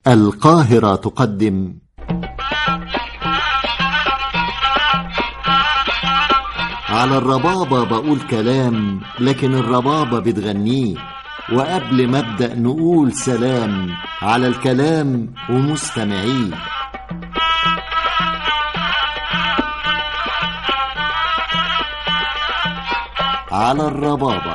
القاهرة تقدم على الربابة بقول كلام لكن الربابة بتغنيه وقبل ما ابدأ نقول سلام على الكلام ومستمعيه على الربابة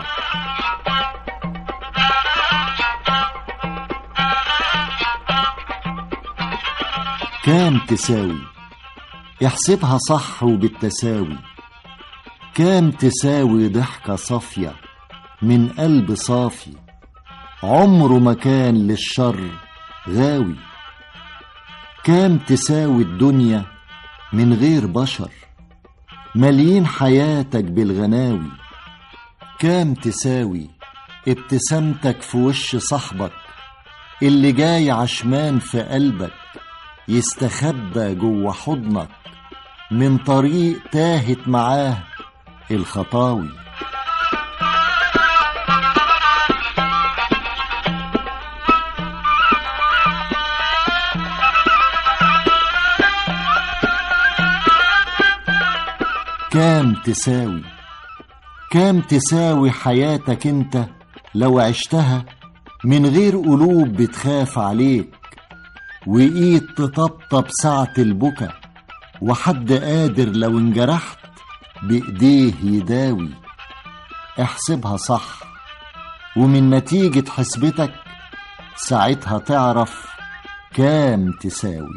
كام تساوي احسبها صح وبالتساوي كام تساوي ضحكة صافية من قلب صافي عمره ما كان للشر غاوي كام تساوي الدنيا من غير بشر مليين حياتك بالغناوي كام تساوي ابتسامتك في وش صاحبك اللي جاي عشمان في قلبك يستخبى جوه حضنك من طريق تاهت معاه الخطاوي كام تساوي كام تساوي حياتك انت لو عشتها من غير قلوب بتخاف عليك وإيد تطبطب ساعة البكا وحد قادر لو انجرحت بإيديه يداوي احسبها صح ومن نتيجة حسبتك ساعتها تعرف كام تساوي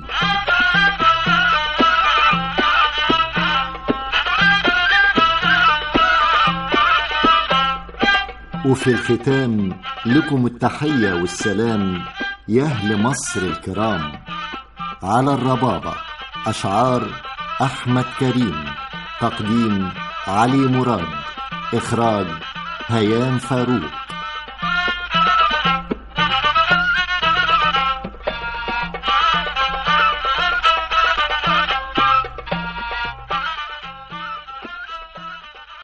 وفي الختام لكم التحية والسلام يا أهل مصر الكرام على الربابة أشعار أحمد كريم تقديم علي مراد إخراج هيام فاروق